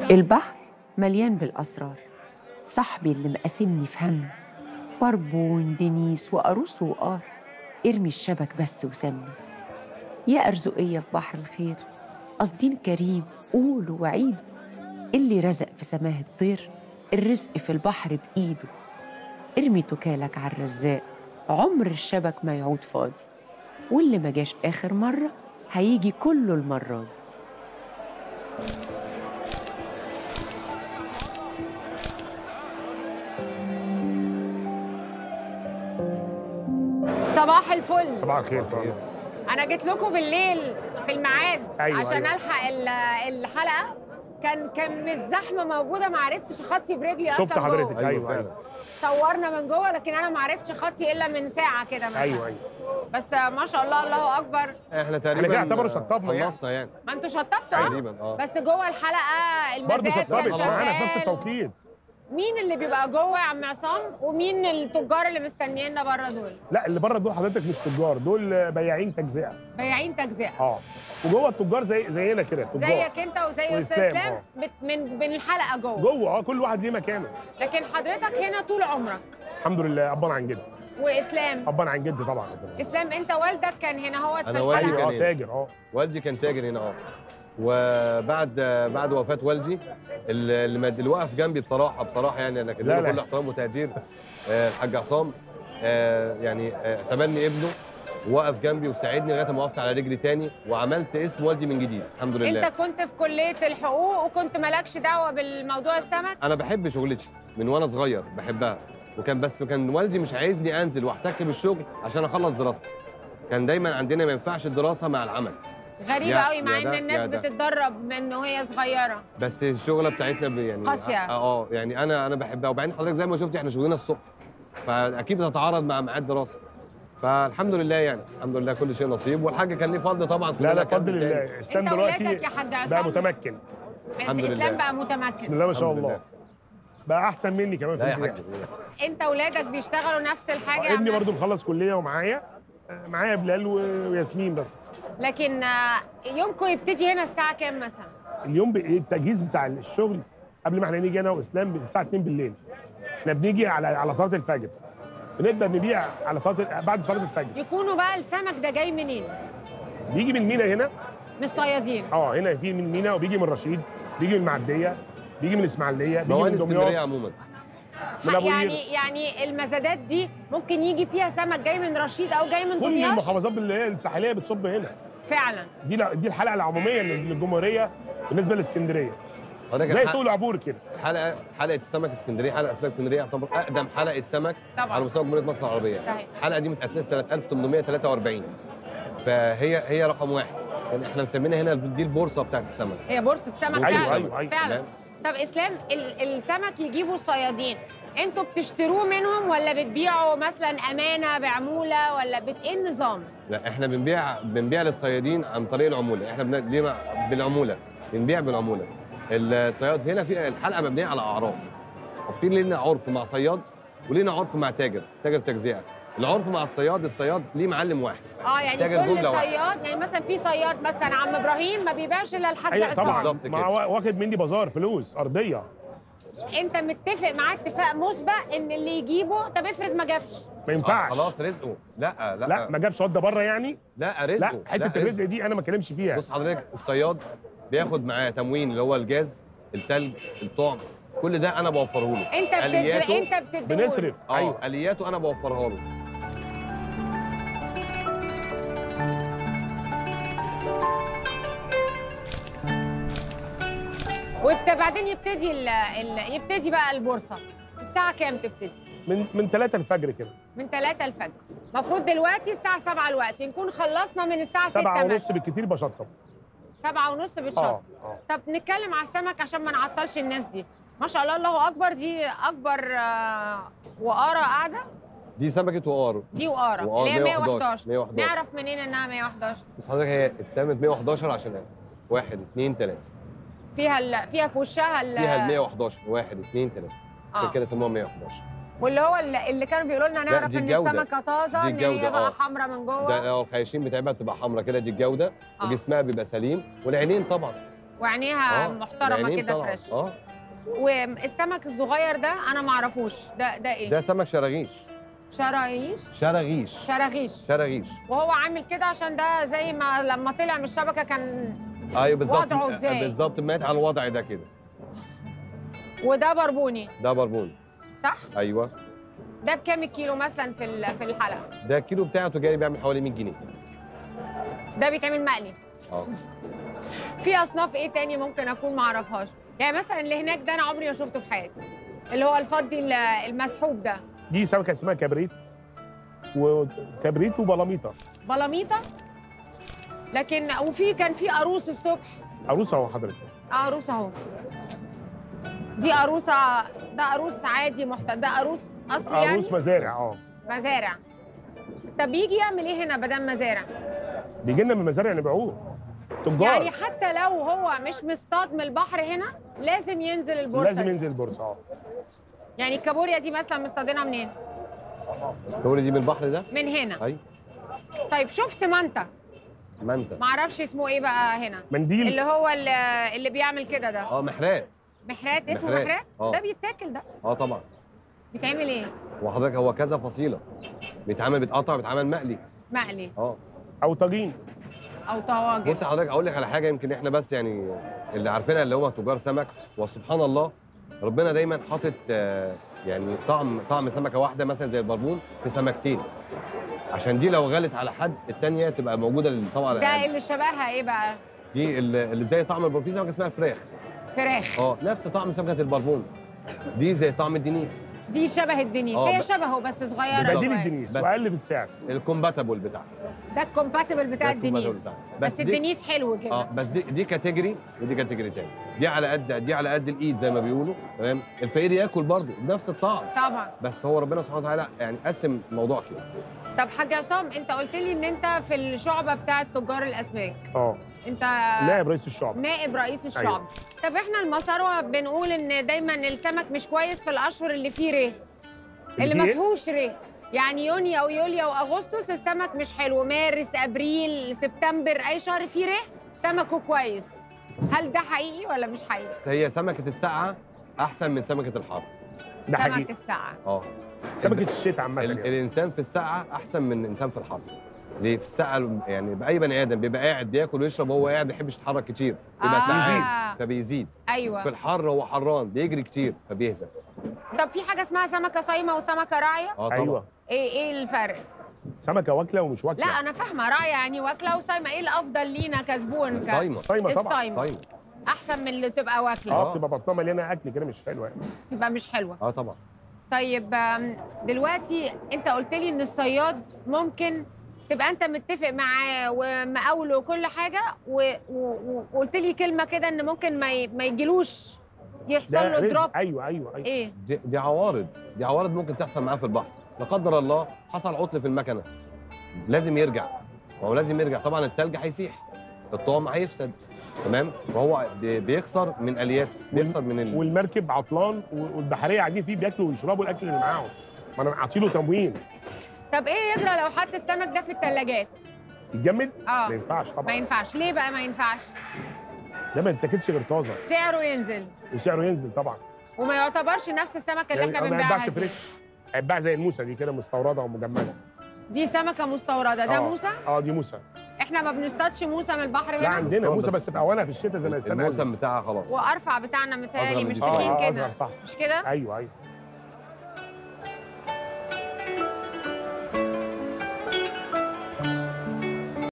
البحر مليان بالأسرار صاحبي اللي مقاسمني في هم بربون دنيس وقاروس وقار ارمي الشبك بس وسمي يا أرزقية في بحر الخير قصدين كريم قولوا وعيدوا اللي رزق في سماه الطير الرزق في البحر بإيده ارمي توكالك على الرزاق عمر الشبك ما يعود فاضي واللي ما جاش آخر مرة هيجي كله المرة دي صباح الفل صباح الخير صباح الخير انا جيت لكم بالليل في الميعاد أيوة، عشان أيوة. الحق ال- الحلقه كان كان مش زحمه موجوده ما عرفتش اخطي برجلي اصلا شفت حضرتك جوه. ايوه ايوه صورنا من جوه لكن انا ما عرفتش اخطي الا من ساعه كده مثلا ايوه ايوه بس ما شاء الله الله اكبر احنا تقريبا كده يعتبروا شطبنا يعني. خلصنا يعني ما انتوا شطبتوا اه تقريبا اه بس جوه الحلقه برضه المزاد كان شطبت معانا في نفس شغال التوقيت مين اللي بيبقى جوه يا عم عصام ومين التجار اللي مستنيينا بره دول لا اللي بره دول حضرتك مش تجار دول بياعين تجزئه بياعين تجزئه اه وجوه التجار زي زينا كده تجار زيك انت وزي استاذ وإسلام، اسلام اه. بت- من من الحلقه جوه جوه اه كل واحد ليه مكانه لكن حضرتك هنا طول عمرك الحمد لله ابان عن جد واسلام ابان عن جد طبعا اسلام انت والدك كان هنا هو في أنا والدي الحلقه كان اه هنا. تاجر اه والدي كان تاجر هنا اه وبعد بعد وفاه والدي اللي اللي اللي وقف جنبي بصراحه بصراحه يعني انا كان لا، له لا. كل احترام وتقدير آه، الحاج عصام آه، يعني آه، تبني ابنه وقف جنبي وساعدني لغايه ما وقفت على رجلي تاني وعملت اسم والدي من جديد الحمد لله انت كنت في كليه الحقوق وكنت مالكش دعوه بالموضوع السمك انا بحب شغلتي من وانا صغير بحبها وكان بس كان والدي مش عايزني انزل واحتك بالشغل عشان اخلص دراستي كان دايما عندنا ما ينفعش الدراسه مع العمل غريبه يا- قوي مع يا ان ده- الناس يا ده. بتتدرب من وهي صغيره بس الشغله بتاعتنا ب- يعني قاسية. اه آه، يعني انا انا بحبها وبعدين حضرتك زي ما شفتي احنا شغلنا الصبح فاكيد بتتعارض مع ميعاد دراسه فالحمد لله يعني الحمد لله كل شيء نصيب والحاج كان ليه فضل طبعا في لا إن لا أنا أكمل بفضل تاني. الله اسلام انت ولادك دلوقتي يا حاج بقى عصام متمكن الحمد بس اسلام لله. بقى بسم متمكن الله ما شاء الحمد الله لله. بقى احسن مني كمان في لا يا البيع. حاج انت ولادك بيشتغلوا نفس الحاجه يا ابني عم برضو مخلص كليه ومعايا آه، معايا بلال و- وياسمين بس لكن آه، يومكم يبتدي هنا الساعه كام مثلا اليوم ب- التجهيز بتاع الشغل قبل ما احنا نيجي انا واسلام الساعه 2 بالليل احنا بنيجي على على صلاه الفجر بنبدا نبيع على صلاه بعد صلاه الفجر يكونوا بقى السمك ده جاي منين بيجي من مينا هنا من الصيادين اه هنا في من مينا وبيجي من رشيد بيجي من المعديه بيجي من الاسماعيليه بيجي موانئ من اسكندريه دمياط عموما من أبو قير. يعني يعني المزادات دي ممكن يجي فيها سمك جاي من رشيد او جاي من كل دمياط المحافظات اللي هي الساحليه بتصب هنا فعلا دي لا- دي الحلقه العموميه لل- للجمهوريه بالنسبه لاسكندريه حضرتك زي الح- سوق العبور كده حلقه حلقه السمك اسكندريه حلقه اسمها اسكندريه تعتبر اقدم حلقه سمك طبعاً. على مستوى جمهوريه مصر العربيه صحيح. الحلقه دي متاسسه سنه 1843 فهي هي رقم واحد يعني احنا مسمينها هنا دي البورصه بتاعت السمك هي بورصه سمك بورصة فعلا أيوة، أيوة. فعلا تمام. طب اسلام ال- السمك يجيبوا صيادين انتوا بتشتروه منهم ولا بتبيعوا مثلا امانه بعموله ولا بت... ايه النظام لا احنا بنبيع بنبيع للصيادين عن طريق العموله احنا بن... ليه مع- بالعموله بنبيع بالعموله الصياد هنا في الحلقه مبنيه على اعراف وفي لنا عرف مع صياد ولينا عرف مع تاجر تاجر تجزئه العرف مع الصياد الصياد ليه معلم واحد اه يعني تاجر كل جملة واحدة. صياد يعني مثلا في صياد مثلا عم ابراهيم ما بيبيعش الا الحاج ايوه عصام طبعا بالظبط مع كده. وا- واخد مني بازار فلوس ارضيه انت متفق معاه اتفاق مسبق ان اللي يجيبه طب افرض ما جابش ما آه ينفعش خلاص رزقه لا لا لا ما جابش وده بره يعني لا رزقه لا حته الرزق دي انا ما اتكلمش فيها بص حضرتك الصياد بياخد معاه تموين اللي هو الجاز التلج الطعم كل ده انا بوفره له انت بتد... آلياته انت بتديهوله. بنصرف اه ايوه الياته انا بوفرها له وانت بعدين يبتدي ال... ال... يبتدي بقى البورصه الساعه كام تبتدي من من 3 الفجر كده من 3 الفجر المفروض دلوقتي الساعه 7 الوقت نكون خلصنا من الساعه 6 7 ونص مثلا بالكتير بشطب 7 ونص بتشط اه اه طب نتكلم على السمك عشان ما نعطلش الناس دي ما شاء الله الله اكبر دي اكبر آه، وقاره قاعده دي سمكه وقار دي وقاره وقار اللي هي 111 111 111. نعرف منين انها 111 بس حضرتك هي اتسمت 111 عشان واحد اثنين ثلاثة فيها ال... فيها في وشها ال... فيها ال 111 واحد اثنين ثلاثة عشان آه. كده سموها 111 واللي هو اللي, اللي كانوا بيقولوا لنا لا، نعرف دي ان الجودة. السمكه طازه دي ان هي الجودة، بقى آه. حمراء من جوه ده لو الخياشيم بتاعتها بتبقى حمراء كده دي الجودة آه. وجسمها بيبقى سليم والعينين طبعا وعينيها آه، محترمه العينين كده طالعة. فريش اه والسمك الصغير ده انا ما اعرفوش ده ده ايه ده سمك شراغيش شرايش شراغيش شراغيش شراغيش وهو عامل كده عشان ده زي ما لما طلع من الشبكه كان ايوه بالظبط وضعه إزاي؟ بالظبط مات على الوضع ده كده وده بربوني ده بربون صح ايوه ده بكام الكيلو مثلا في ال- في الحلقه ده الكيلو بتاعه تجاري بيعمل حوالي 100 جنيه ده بيتعمل مقلي اه في اصناف ايه تاني ممكن اكون ما اعرفهاش يعني مثلا اللي هناك ده انا عمري ما شفته في حياتي اللي هو الفضي ال- المسحوب ده دي سمكه اسمها كبريت وكبريت وبلاميطه بلاميطه لكن وفي كان في قاروص الصبح عروسه اهو حضرتك اه قاروص اهو دي قاروصه ده قاروص عادي محت... ده قاروص اصلي يعني عروس مزارع اه مزارع طب يجي يعمل ايه هنا بدل مزارع بيجي لنا من المزارع نبيعوه تجار يعني حتى لو هو مش مصطاد من البحر هنا لازم ينزل البورصه لازم دي. ينزل البورصه اه يعني الكابوريا دي مثلا مصطادينها منين الكوري دي من البحر ده من هنا ايوه طيب شفت منتا ما انت معرفش اسمه ايه بقى هنا منديل اللي هو اللي, اللي بيعمل كده ده اه محرات محرات اسمه محرات. محرات آه. ده بيتاكل ده اه طبعا بيتعمل ايه وحضرتك هو كذا فصيله بيتعمل بيتقطع بيتعمل مقلي مقلي اه او طاجين او طواجن بص حضرتك اقول لك على حاجه يمكن احنا بس يعني اللي عارفينها اللي هم تجار سمك وسبحان الله ربنا دايما حاطط آه، يعني طعم طعم سمكه واحده مثلا زي البربون في سمكتين عشان دي لو غلت على حد التانية تبقى موجوده طبعا ده اللي شبهها ايه بقى دي اللي اللي زي طعم البربون في سمكه اسمها فراخ فراخ اه نفس طعم سمكه البربون دي زي طعم الدنيس دي شبه الدنيس آه، هي ب- شبهه بس صغيره بالظبط. بديل شوية. الدنيس بس. واقل بالسعر الكومباتبل بتاعها ده الكومباتبل بتاع ده الكومباتبل الدنيس بتاعها. بس, بس دي- الدنيس حلو كده اه بس دي دي كاتيجوري ودي كاتيجوري تاني دي على قد دي على قد الايد زي ما بيقولوا تمام الفقير ياكل برضه بنفس الطعم طبعا بس هو ربنا سبحانه وتعالى يعني قسم الموضوع كده طب حاج عصام انت قلت لي ان انت في الشعبه بتاعه تجار الاسماك اه انت نائب رئيس الشعب نائب رئيس الشعب أيوة. طب احنا المساروه بنقول ان دايما السمك مش كويس في الاشهر اللي فيه ره اللي ما فيه إيه؟ فيهوش ره يعني يونيو ويوليو واغسطس السمك مش حلو مارس ابريل سبتمبر اي شهر فيه ره سمكه كويس هل ده حقيقي ولا مش حقيقي هي سمكه السقعه احسن من سمكه الحر ده سمك حقيقي الساعه اه سمكه الشتاء عامه ال- يعني. الانسان في السقعه احسن من الانسان في الحر ليه في السقعه يعني باي بني ادم بيبقى قاعد بياكل ويشرب وهو قاعد ما بيحبش يتحرك كتير بيبقى سقعان آه. فبيزيد ايوه في الحر هو حران بيجري كتير فبيهزم طب في حاجه اسمها سمكه صايمه وسمكه راعيه اه طبعا ايوه ايه ايه الفرق سمكه واكله ومش لا واكله انا فاهمه راعيه يعني واكله وصايمه ايه الافضل لينا كزبون ك... صايمه صايمه طبعا الصايمة. صايمه احسن من اللي تبقى واكله اه آه. بتبقى بطنها مليانه اكل كده مش حلوه يعني تبقى مش حلوه اه طبعا طيب آم، دلوقتي انت قلت لي ان الصياد ممكن تبقى انت متفق معاه ومقاوله وكل حاجه و- و- وقلت لي كلمه كده ان ممكن ما ي- ما يجيلوش يحصل ده له رزق. دروب ايوه ايوه ايوه ايه دي, دي عوارض دي عوارض ممكن تحصل معاه في البحر لا قدر الله حصل عطل في المكنه لازم يرجع ما هو لازم يرجع طبعا التلج هيسيح الطعم هيفسد تمام فهو بي- بيخسر من الياته بيخسر من ال... والمركب عطلان والبحريه قاعدين فيه بياكلوا ويشربوا الاكل اللي معاهم ما انا عاطيله تموين طب ايه يجرى لو حط السمك ده في الثلاجات يتجمد اه ما ينفعش ما طبعا ينفعش ليه بقى ما ينفعش ده ما يتاكلش غير طازه سعره ينزل وسعره ينزل طبعا وما يعتبرش نفس السمكه اللي احنا ما بنبيعها يتباعش دي فريش هيتباع زي الموسى دي كده مستورده ومجمده دي سمكه مستورده ده آه. موسى اه دي موسى احنا ما بنصطادش موسى من البحر لا هنا عندنا بس- موسى بس- بس في اوانها في الشتاء زي ما استنى الموسم بتاعها خلاص وارفع بتاعنا أصغر متهيألي من مش دي شوية. تخين اه كده اصغر صح مش كده ايوه ايوه